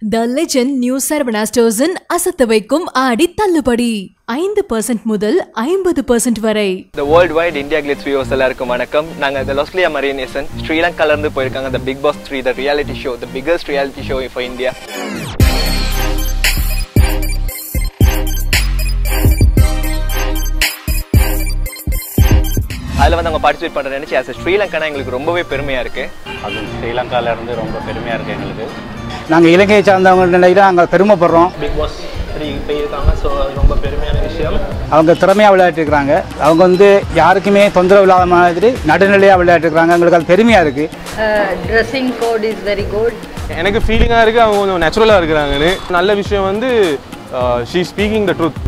த legend new Saravana ஸ்டோர்ஸின் அசத்த வைக்கும் ஆடி தள்ளுபடி ஐந்து பர்சன்ட் முதல் ஐம்பது பர்சன்ட் வரை இந்த world wide India Glitz viewers எல்லாருக்கும் வணக்கம் நாங்கள் இந்த லொஸ்லியா மரியனேசன் ஸ்ரீலங்கால இருந்து போயிருக்காங்க இந்த Bigg Boss three the reality show the biggest reality show for India அதில் வந்து அவங்க பார்ட்டிசிபேட் பண்ணுற நினச்சி ஆஸ் ஸ்ரீலங்கானா எங்களுக்கு ரொம்பவே பெருமையாக இருக்குது அது ஸ்ரீலங்கால இருந்து ரொம்ப பெருமையாக இருக்குது எங்களுக்கு நாங்கள் இலங்கையை சார்ந்தவங்க நிலையில் நாங்கள் பெருமைப்படுறோம் பிக் பாஸ் த்ரீ போயிருக்காங்க ஸோ அது ரொம்ப பெருமையான விஷயம் அவங்க திறமையாக விளையாட்டுருக்காங்க அவங்க வந்து யாருக்குமே தொந்தரவு இல்லாத மாதிரி நடுநிலையாக விளையாட்டுருக்காங்க எங்களுக்கு அது பெருமையாக இருக்குது dressing code is very good எனக்கு ஃபீலிங்காக இருக்குது அவங்க கொஞ்சம் நேச்சுரலாக இருக்கிறாங்கன்னு நல்ல விஷயம் வந்து ஷீ ஸ்பீக்கிங் த ட்ரூத்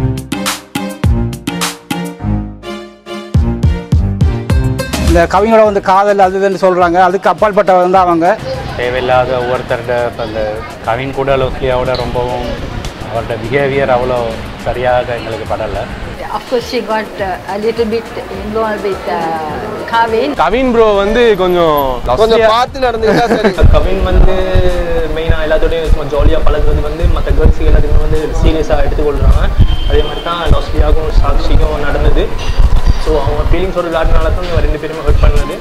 இந்த கவிங்களோட வந்து காதல் அது இதுன்னு சொல்கிறாங்க அதுக்கு அப்பாற்பட்ட வந்து அவங்க தேவையில்லாத ஒவ்வொருத்தர்கிட்ட இப்போ அந்த கவின் கூட லோஸ்லியாவோட ரொம்பவும் அவரோட பிஹேவியர் அவ்வளோ சரியாக எங்களுக்கு படலை of course she got a little bit involve with Kavin Kavin bro வந்து கொஞ்சம் கொஞ்சம் பார்த்து நடந்துக்கிட்டா சரி கவின் வந்து மெயினாக எல்லாத்தோடையும் சும்மா ஜாலியாக பழகுறது வந்து மற்ற கேர்ள்ஸ் எல்லாத்துக்குமே வந்து சீரியஸாக எடுத்துக்கொள்கிறாங்க அதே மாதிரி தான் லாஸ்லியாகவும் சாக்ஷிக்கும் நடந்தது ஸோ அவங்க ஃபீலிங்ஸோட விளையாடுனால தான் இவங்க ரெண்டு பேருமே ஹர்ட் பண்ணது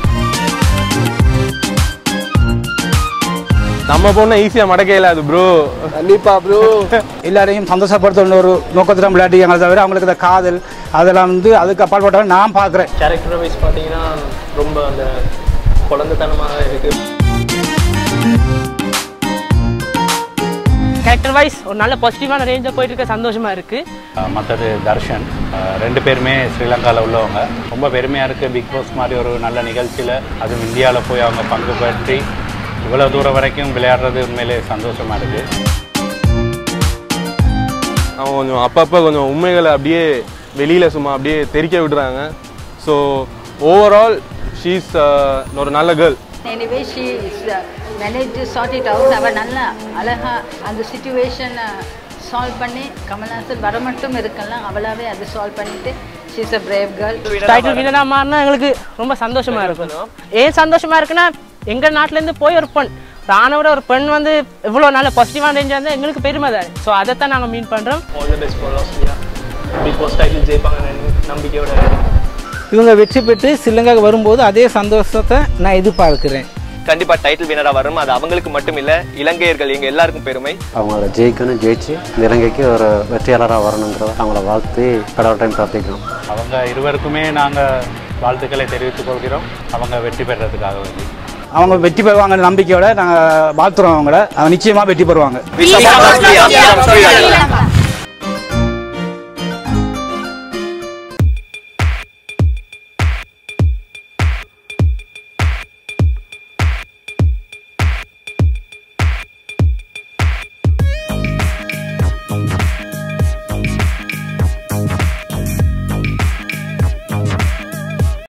நம்ம பொண்ணை ஈஸியாக மடக்கையில அது ப்ரோ கண்டிப்பா ப்ரோ எல்லாரையும் சந்தோஷப்படுத்தணும் ஒரு நோக்கத்தில் விளையாட்டுக்காங்க தவிர அவங்களுக்கு இந்த காதல் அதெல்லாம் வந்து அதுக்கு அப்பாற்பட்டவங்க நான் பார்க்குறேன் கேரக்டர் வைஸ் பார்த்தீங்கன்னா ரொம்ப அந்த குழந்தைத்தனமாக இருக்குது கேரக்டர் வைஸ் ஒரு நல்ல பாசிட்டிவான ரேஞ்சில் போயிட்டு இருக்க சந்தோஷமா இருக்கு மற்றது தர்ஷன் அஹ் ரெண்டு பேருமே ஸ்ரீலங்காவில் உள்ளவங்க ரொம்ப பெருமையாக இருக்குது பிக் பாஸ் மாதிரி ஒரு நல்ல நிகழ்ச்சியில் அதுவும் இந்தியாவில் போய் அவங்க பங்கு பற்றி இவ்வளோ தூரம் வரைக்கும் விளையாடுறது உண்மையிலே சந்தோஷமாக இருக்குது அவங்க கொஞ்சம் அப்பப்போ கொஞ்சம் உண்மைகளை அப்படியே வெளியில் சும்மா அப்படியே தெரிக்க விடுறாங்க ஸோ ஓவரால் ஷீஸ் ஒரு நல்ல girl anyway she is manage to sort it out அவள் நல்லா அழகா அந்த சுச்சுவேஷனை சால்வ் பண்ணி கமல்ஹாசன் வர மட்டும் இருக்கலாம் அவளாவே அதை சால்வ் பண்ணிட்டு she is a brave girl title வினரா மாறினா எங்களுக்கு ரொம்ப சந்தோஷமா இருக்கும் ஏன் சந்தோஷமா இருக்குன்னா எங்க நாட்டுல இருந்து போய் ஒரு பெண் ராணவோட ஒரு பெண் வந்து இவ்வளோ நல்ல பாசிட்டிவான ரேஞ்சாக இருந்தால் எங்களுக்கு பெருமை தான் ஸோ அதைத்தான் நாங்கள் மீன் பண்ணுறோம் all the best for Losliya Bigg Boss title ஜெயிப்பாங்க நம்பிக்கையோட இருக்கேன். இவங்க வெற்றி பெற்று ஸ்ரீலங்காவுக்கு வரும்போது அதே சந்தோஷத்தை நான் எதிர்பார்க்கிறேன் கண்டிப்பாக டைட்டில் வினராக வரும் அது அவங்களுக்கு மட்டும் இல்லை இலங்கையர்கள் எங்கள் எல்லாருக்கும் பெருமை அவங்கள ஜெயிக்கணும் ஜெயிச்சு இந்த இலங்கைக்கு ஒரு வெற்றியாளராக வரணுங்கிறத அவங்கள வாழ்த்து கடவுள் டைம் பிரார்த்திக்கிறோம் அவங்க இருவருக்குமே நாங்கள் வாழ்த்துக்களை தெரிவித்துக் கொள்கிறோம் அவங்க வெற்றி பெறதுக்காக வேண்டி அவங்க வெற்றி பெறுவாங்க நம்பிக்கையோட நாங்கள் வாழ்த்துறோம் அவங்கள அவங்க நிச்சயமாக வெற்றி பெறுவாங்க We support Lasliya from Sri Lanka.